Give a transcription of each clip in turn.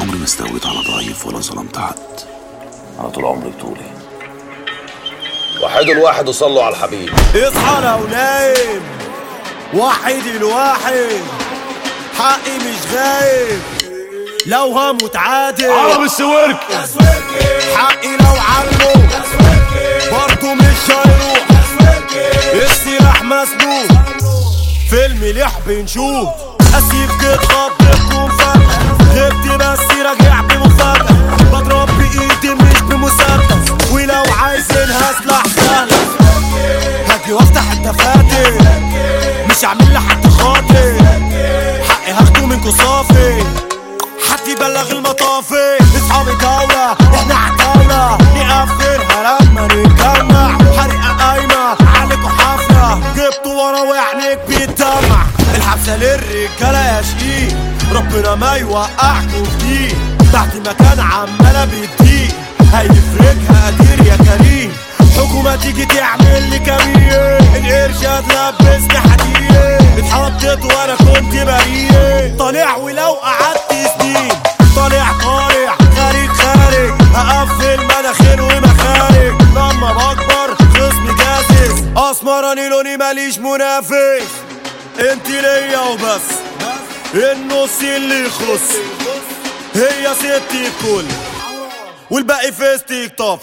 عمري ما استويت على ضعيف ولا ظلمت حد انا طول عمري بطولي وحدوا الواحد وصلوا على الحبيب اصحى لو نايم وحد الواحد حقي مش غايب لو هموت عادل عرب السويرك حقي لو عنه برضه مش هيروح السلاح مسنود في المليح بنشوف اسيب كده خطكم فجأة غبت بس راجع بمفاجأة بضرب بايدي مش بمسدس ولو عايزينها سلاح سهل هاجي وافتح الدفاتر مش هعمل لحد خاطر حقي هاخده منكو صافي حد يبلغ المطافي اصحابي دولة احنا عتاولة نقفلها لما نتجمع حريقة قايمة عليكوا حفلة جبتوا ورا وعينيك بيتدمع الحبسة للرجالة يا شقيق ربنا ما يوقعكوا في دي تحت مكان عمالة بتضيق هيفرجها قدير يا كريم حكومة تيجي تعمل لي كبير القرش هتلبسني حديد اتحطيت وانا كنت بريء طالع ولو قعدت سنين طالع طالع خارج خارج هقفل مناخير ومخارج لما بكبر خصمي جاسس اسمراني لوني ماليش منافس انت ليا وبس النص اللي يخص هي ستي الكل والباقي فيستك طفش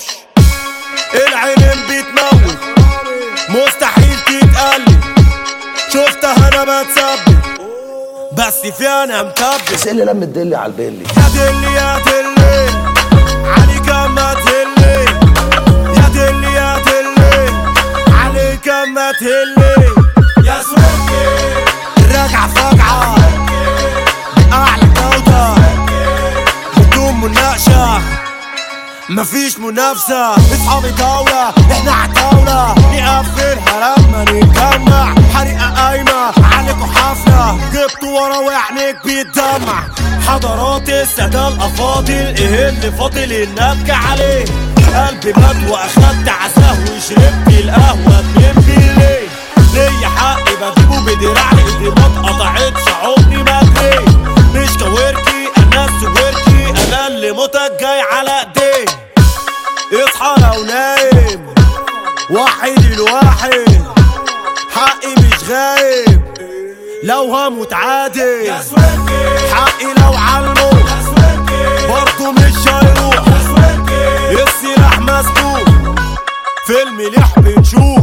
العين بتموت مستحيل تتقلب شفتها انا بتثبت بس في انا مثبت بس ايه اللي لم الدلي على البيلي يا دلي يا دلي عليك اما تهلي يا دلي يا دلي عليك اما تهلي يا سوكي راجعة فجعة أعلى جودة بدون مناقشة مفيش منافسة اصحابي دولة احنا عتاولة نقفلها لما نتجمع حريقة قايمة عليكوا حفلة جبتوا ورا وعينيك بيتدمع حضرات السادة الأفاضل ايه اللي فاضل النبكة عليه قلبي مات واخدت عزاه وشربت القهوة اتنين بالليل ليا حقي بجيبه بدراع ايدي ما اتقطعتش عمري ما ادري مش كويركي انا سويركي انا اللي موتك جاي على ايديه اصحى لو نايم وحد الواحد حقي مش غايب لو هموت عادل حقي لو علمه برضه مش هيروح السلاح مسدود في المليح بنشوف